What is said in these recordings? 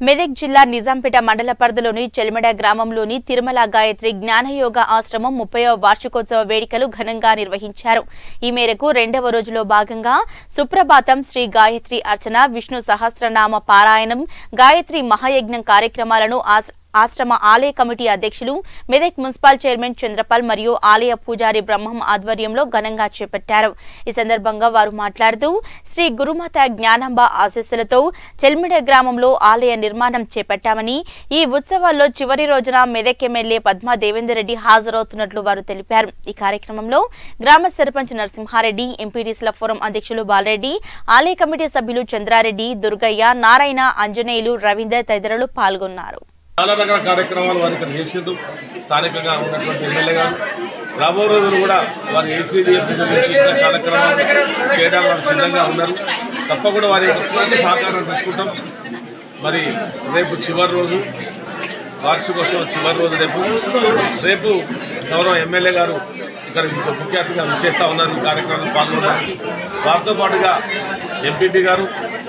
మెదక్ జిల్లా నిజాంపేట మండల పరిధిలోని చెలిమెడ గ్రామంలోని తిరుమల గాయత్రి జ్ఞానయోగ ఆశ్రమం ముప్పైవ వార్షికోత్సవ వేడుకలు ఘనంగా నిర్వహించారు ఈ మేరకు రెండవ రోజులో భాగంగా సుప్రభాతం శ్రీ గాయత్రి అర్చన విష్ణు సహస్రనామ పారాయణం గాయత్రి మహాయజ్ఞం కార్యక్రమాలను ఆశ- ఆశ్రమ ఆలయ కమిటీ అధ్యక్షులు మెదక్ మున్సిపల్ చైర్మన్ చంద్రపాల్ మరియు ఆలయ పూజారి బ్రహ్మం ఆధ్వర్యంలో ఘనంగా చేపట్టారు ఈ సందర్భంగా వారు మాట్లాడుతూ శ్రీ గురుమాత జ్ఞానాంబ ఆశీస్సులతో చెల్మిడ గ్రామంలో ఆలయ నిర్మాణం చేపట్టామని ఈ ఉత్సవాల్లో చివరి రోజున మెదక్ ఎమ్మెల్యే పద్మా దేవేందర్ రెడ్డి హాజరవుతున్నట్లు వారు తెలిపారు ఈ కార్యక్రమంలో గ్రామ సర్పంచ్ నరసింహారెడ్డి ఎంపీడీసీల ఫోరం అధ్యక్షులు బాలరెడ్డి ఆలయ కమిటీ సభ్యులు చంద్రారెడ్డి దుర్గయ్య నారాయణ అంజనేయులు రవీందర్ తదితరులు పాల్గొన్నారు చాలా రకాల కార్యక్రమాలు వారు ఇక్కడ చేసిండ్రు స్థానికంగా ఉన్నటువంటి ఎమ్మెల్యే గారు రాబో రోజులు కూడా వారు ఏసీడీఎఫ్ నుంచి ఇంకా చాలా క్రమాలు చేయడానికి వారు సిద్ధంగా ఉన్నారు తప్పకుండా వారి యొక్క పూర్తి సహకారం తీసుకుంటాం మరి రేపు చివరి రోజు వార్షికోత్సవం చివరి రోజు రేపు రేపు గౌరవ ఎమ్మెల్యే గారు ఇక్కడ ఇంకో ముఖ్య అతిథిగా విచ్చేస్తా ఉన్నారు ఈ కార్యక్రమంలో పాల్గొనడానికి వారితో పాటుగా ఎంపీపీ గారు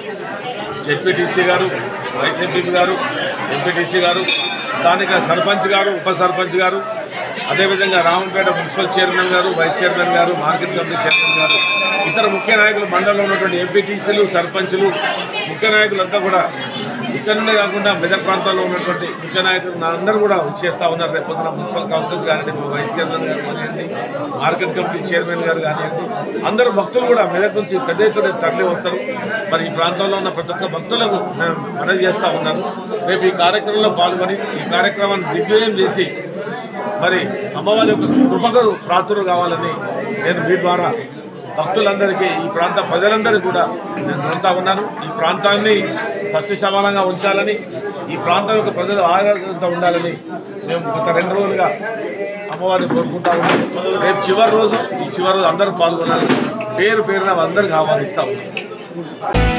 జెడ్పీటీసీ గారు వైస్ ఎంపీపీ గారు ఎంపీటీసీ గారు స్థానిక సర్పంచ్ గారు ఉప సర్పంచ్ గారు అదేవిధంగా రామంపేట మున్సిపల్ చైర్మన్ గారు వైస్ చైర్మన్ గారు మార్కెట్ కమిటీ చైర్మన్ గారు ఇతర ముఖ్య నాయకులు మండలంలో ఉన్నటువంటి ఎంపీటీసీలు సర్పంచులు ముఖ్య నాయకులంతా కూడా ఇక్కడ నుండే కాకుండా మెదక్ ప్రాంతాల్లో ఉన్నటువంటి ముఖ్య నాయకులు నా అందరూ కూడా చేస్తూ ఉన్నారు రేపు పొద్దున మున్సిపల్ కౌన్సిలర్స్ కానివ్వండి వైస్ చైర్మన్ గారు కానివ్వండి మార్కెట్ కమిటీ చైర్మన్ గారు కానివ్వండి అందరూ భక్తులు కూడా మెదక్ నుంచి పెద్ద ఎత్తున తరలి వస్తారు మరి ఈ ప్రాంతంలో ఉన్న ప్రతి ఒక్క భక్తులకు నేను మనవి చేస్తూ ఉన్నాను రేపు ఈ కార్యక్రమంలో పాల్గొని ఈ కార్యక్రమాన్ని దిగ్విజయం చేసి మరి అమ్మవారి యొక్క కృపకు ప్రాతులు కావాలని నేను మీ ద్వారా భక్తులందరికీ ఈ ప్రాంత ప్రజలందరికీ కూడా నేను కోరుతా ఉన్నాను ఈ ప్రాంతాన్ని సస్యశమనంగా ఉంచాలని ఈ ప్రాంతం యొక్క ప్రజలు ఆరోగ్యంతో ఉండాలని మేము గత రెండు రోజులుగా అమ్మవారిని కోరుకుంటా ఉన్నాం రేపు చివరి రోజు ఈ చివరి రోజు అందరూ పాల్గొనాలి పేరు పేరున అందరికీ ఆహ్వానిస్తా ఉన్నాం